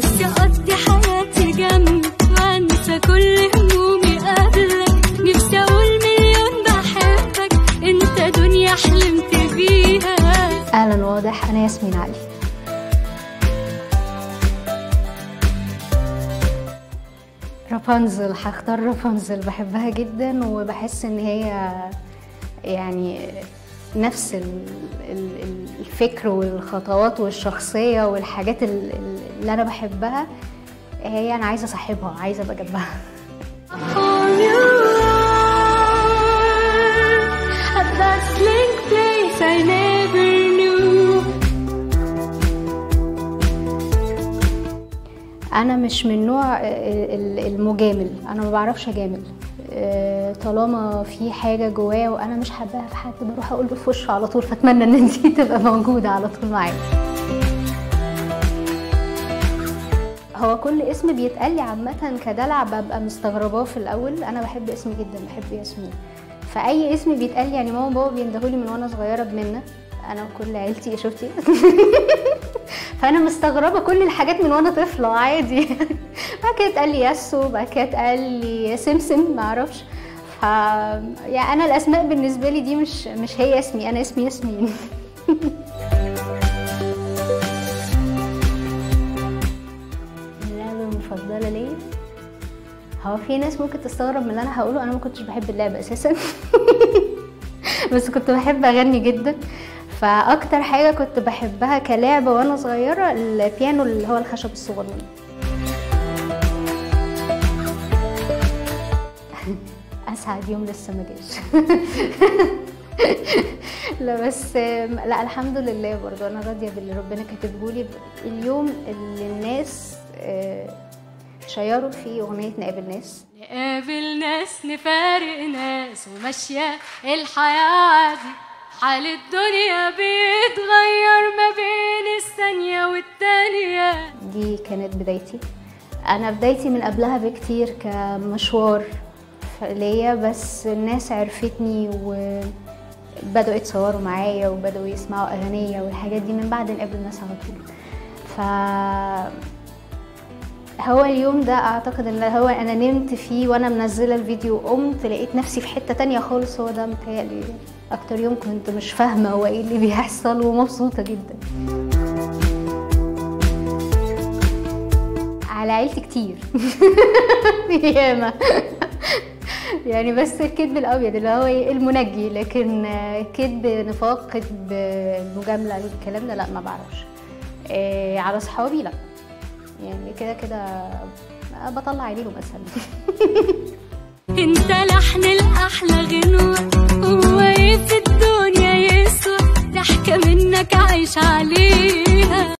نفسي اقضي حياتي جنبك وانسى كل همومي قبلك نفسي اقول مليون بحبك انت دنيا حلمت بيها اهلا واضح انا ياسمين علي رابنزل هختار رابنزل بحبها جدا وبحس ان هي يعني نفس ال- ال- ال- الفكر والخطوات والشخصية والحاجات ال- ال- اللي أنا بحبها هي أنا عايزة أصاحبها عايزة أبقى جنبها For you a bustling place I never knew انا مش من نوع ال- المجامل انا ما بعرفش اجامل آه، طالما في حاجه جوايا وانا مش حباها في حد بروح اقول له في وشه على طول فاتمنى ان انتي تبقى موجوده على طول معايا هو كل اسم بيتقال لي عامه كدلع ببقى مستغرباه في الاول انا بحب اسمي جدا بحب ياسمين فاي اسم بيتقال لي يعني ماما وبابا بيندهولي من وانا صغيره بمنه انا وكل عيلتي شفتي فانا مستغربه كل الحاجات من وانا طفله عادي بعد كده اتقال لي ياسو بعد كده اتقال لي سمسم معرفش ف يعني انا الاسماء بالنسبه لي دي مش مش هي اسمي انا اسمي ياسمين اللعبه المفضله ليا هو في ناس ممكن تستغرب من اللي انا هقوله انا ما كنتش بحب اللعبه اساسا بس كنت بحب اغني جدا فاكتر حاجه كنت بحبها كلعبه وانا صغيره البيانو اللي هو الخشب الصغنن اسعد يوم لسه ما جاش لا بس لا الحمد لله برضو انا راضيه باللي ربنا كاتبه لي اليوم اللي الناس آه، شيروا فيه اغنيه نقابل ناس نقابل ناس نفارق ناس وماشية الحياة عادي حال الدنيا بيتغير ما بين الثانية والتانية دي كانت بدايتي انا بدايتي من قبلها بكتير كمشوار ف- ليا بس الناس عرفتني وبدأوا يتصوروا معايا وبدأوا يسمعوا أغنية والحاجات دي من بعد نقابل الناس على طول ف هو اليوم ده اعتقد ان هو انا نمت فيه وانا منزله الفيديو قمت لقيت نفسي في حته تانية خالص هو ده متهيألي اكتر يوم كنت مش فاهمه هو ايه اللي بيحصل ومبسوطه جدا على عيلتي كتير ياما يعني بس الكذب الابيض اللي هو إيه المنجي لكن آه، كذب نفاق كذب مجامله الكلام ده لا ما بعرفش آه، على صحابي لا يعني كده كده بطلع عليهم اسهل انت لحن الاحلى غنوة هو ايه في الدنيا يسوى ضحكة منك عايش عليه